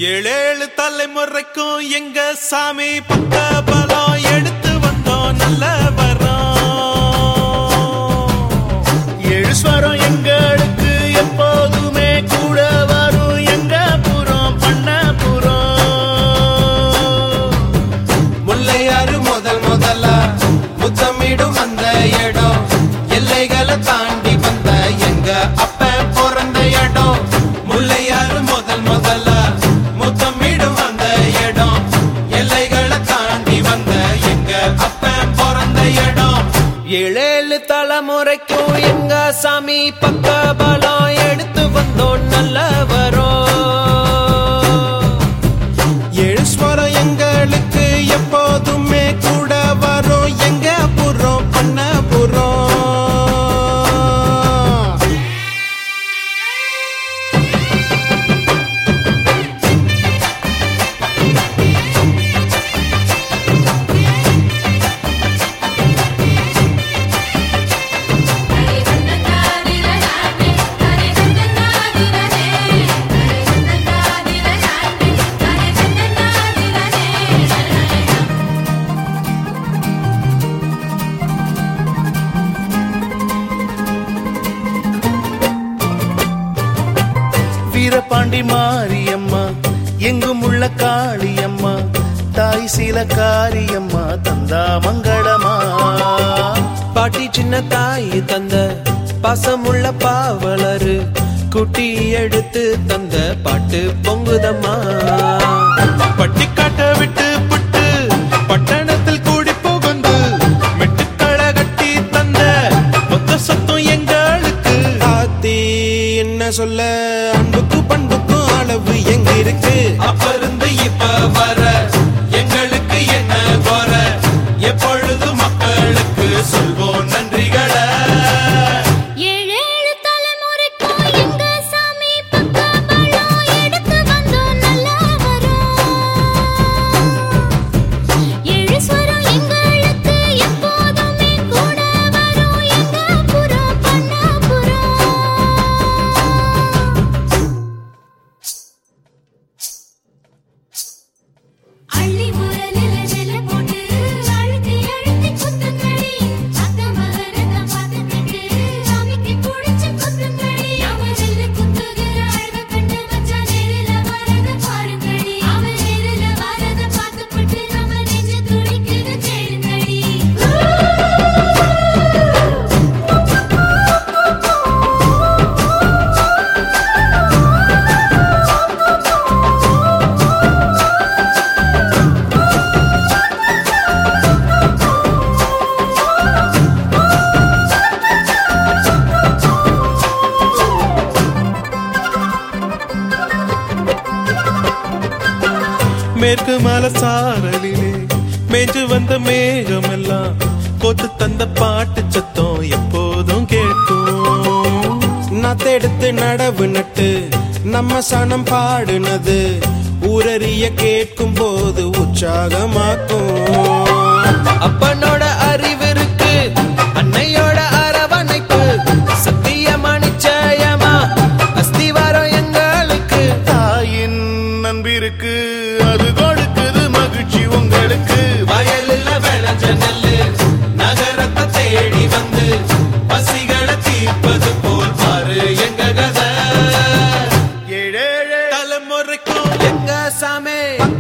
ஏழேழு தலைமுறைக்கும் எங்க சாமி பக்க பலம் எடுத்து வந்தோம் நல்ல வரோம் எழுஸ்வரம் எங்களுக்கு எப்போதுமே கூட வரும் எங்க புறம் பண்ண புறம் முல்லையாறு முதல் முதலா முத்தமிடும் அந்த இடம் எல்லைகளை தாண்டி வந்த எங்க அப்ப பிறந்த இடம் முல்லையாறு முதல் முதலா முத்தமிடும் அந்த இடம் எல்லைகளை தாண்டி வந்த எங்க அப்ப பிறந்த இடம் ஏழேழு தலைமுறைக்கும் எங்க சாமி பக்க பலம் எடுத்து வந்தோம் நல்ல வரோம் எழுஸ்வரம் எங்களுக்கு எப்போதுமே கூட வரும் எங்க புறம் பண்ண புறம் ஹரி கந்தனாதிரநாதே ஹரி கந்தனாதிரனே ஹரி கந்தனாதிரநாதே ஹரி கந்தனாதிரனே வீரபாண்டி மாரியம்மா எங்கும் உள்ள காளியம்மா தாய் சீல காரியம்மா தந்தா மங்களமா பாட்டி சின்ன தாய் தந்த பாசமுள்ள பாவலரு குட்டி எடுத்து தந்த பாட்டு பொங்குதம்மா பட்டிக்காட்ட விட்டு புட்டு பட்டணத்தில் கூடி புகுந்து மெட்டுக்கள கட்டி தந்த மொத்த சொத்தம் எங்களுக்கு தாத்தி என்ன சொல்ல அன்புக்கு பண்புக்கும் அளவு எங்க இருக்கு அப்ப இருந்து இப்ப வர எங்களுக்கு என்ன குற எப்பொழுது மக்களுக்கு சொல்வோம் நன்றிகளை ஏழேழு தலைமுறைக்கும் எங்க சாமி பக்க பலம் எடுத்து வந்தோம் நல்லா வரோம் ஏழு ஸ்வரம் எங்களுக்கு எப்போதுமே கூட வரும் எங்க புறம் பண்ண புறம் அள்ளி முரலில நெல்ல போட்டு அழுத்தி அழுத்தி குத்துங்கடி அத்த மகரத பார்த்துக்கிட்டு சாமிக்கு பிடிச்சு குத்துங்கடி அவன் நெல்லு குத்துகிற அழக கண்டு மச்சான் நேரில வரத பாருங்கடி அவன் நேரில வரத பார்த்துப்பட்டு நம்ம நெஞ்சு துடிக்குது கேளுங்கடி மேற்கு மல சாரலிலே மேய்ஞ்சு வந்த மேகம் எல்லாம் கோத்து தந்த பாட்டு சத்தம் எப்போதும் கேட்கும் நத்தெடுத்து நடவு நட்டு நம்ம சனம் பாடுனது ஊரறிய கேட்கும் போது உற்சாகமாக்கும் அப்பனோட அறிவிருக்கு அன்னையோட அரவணைப்பு சத்தியமா நிச்சயமா அஸ்திவாரம் எங்களுக்கு தாயின் நண்பிருக்கு அது கொடுக்குது மகிழ்ச்சி உங்களுக்கு வயலில் விளைஞ்ச நெல்லு நகரத்தை தேடி வந்து பசிகளை தீர்ப்பது போல் பாரு எங்க கதை ஏழேழே தலைமுறைக்கும் எங்க சாமி